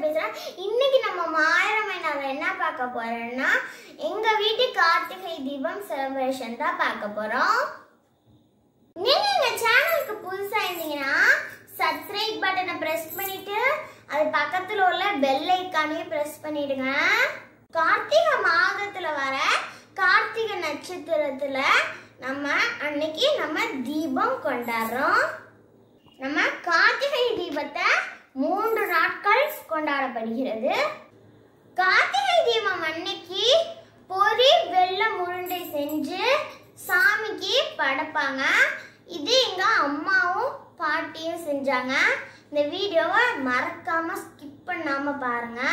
பேசுறேன் இன்னைக்கு நம்ம மாயரமைனால என்ன பார்க்க போறோம்னா எங்க வீட்டு கார்த்திகை தீபம் செலிப்ரேஷன் தான் பார்க்க போறோம் நீங்க எங்க சேனலுக்கு புதுசா இருந்தீங்கன்னா சப்ஸ்கிரைப் பட்டனை பிரஸ் பண்ணிட்டு அது பக்கத்துல உள்ள பெல் ஐக்கானையும் பிரஸ் பண்ணிடுங்க கார்த்திகை மாதத்துல வர கார்த்திகை நட்சத்திரத்துல நம்ம அன்னைக்கு நம்ம தீபம் கொண்டாடுறோம் நம்ம கார்த்திகை தீபத்தை மூன்று நாட்கள் கொண்டாடப்படுகிறது கார்த்திகை தீபம் அன்னைக்கு பொரி வெள்ளம் உருண்டை செஞ்சு சாமிக்கு படைப்பாங்க இது எங்க அம்மாவும் பாட்டியும் செஞ்சாங்க இந்த வீடியோவை மறக்காம ஸ்கிப் பண்ணாம பாருங்க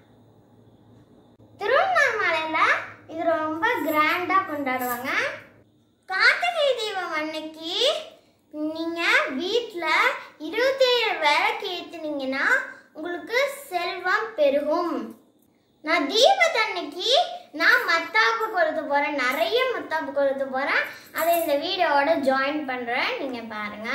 திருவண்ணாமலையில இது ரொம்ப கிராண்டா கொண்டாடுவாங்க கார்த்திகை தீபம் அன்னைக்கு நீங்க வீட்ல இருபத்தி ஏழு விளக்கு ஏத்துனீங்கன்னா உங்களுக்கு செல்வம் பெருகும் நான் தீபத்தன்னைக்கு நான் மத்தாப்பு கொளுத்து போறேன் நிறைய மத்தாப்பு கொளுத்து போறேன் அதை இந்த வீடியோவோட ஜாயின் பண்றேன் நீங்க பாருங்க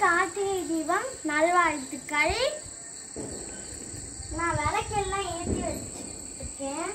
கார்த்திகை தீபம் நல்வாழ்த்துக்கள் நான் விளக்கெல்லாம் ஏற்றி வச்சிருக்கேன்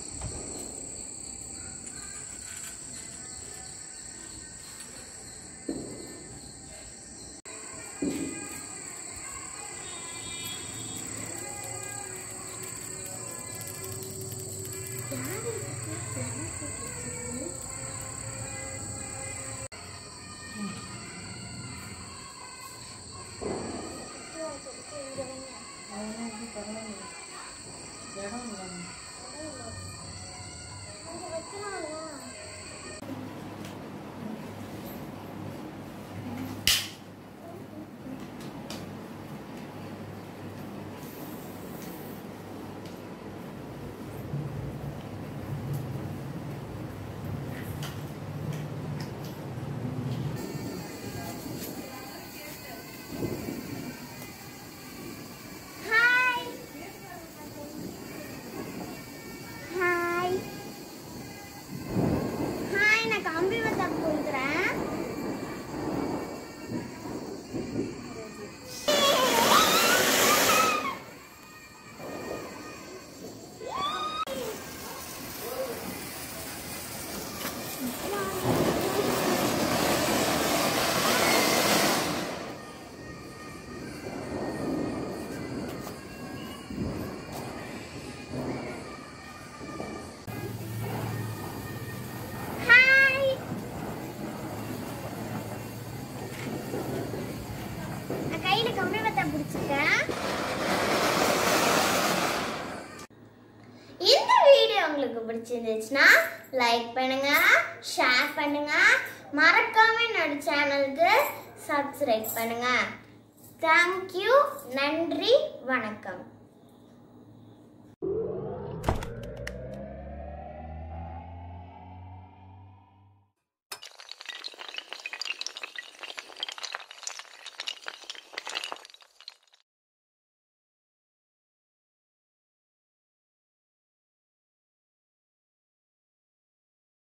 ஹாய் ஹாய் ஹாய் நான் கம்பி வத்த கொடுக்குறேன் ஹாய் நான் கையில கம்பி வத்த பிடிச்சிருக்கேன் இந்த வீடியோ உங்களுக்கு பிடிச்சிருந்துச்சுன்னா லைக் பண்ணுங்க ஷேர் பண்ணுங்க மறக்காம என்னோட சேனலுக்கு சப்ஸ்கிரைப் பண்ணுங்க தேங்க்யூ நன்றி வணக்கம்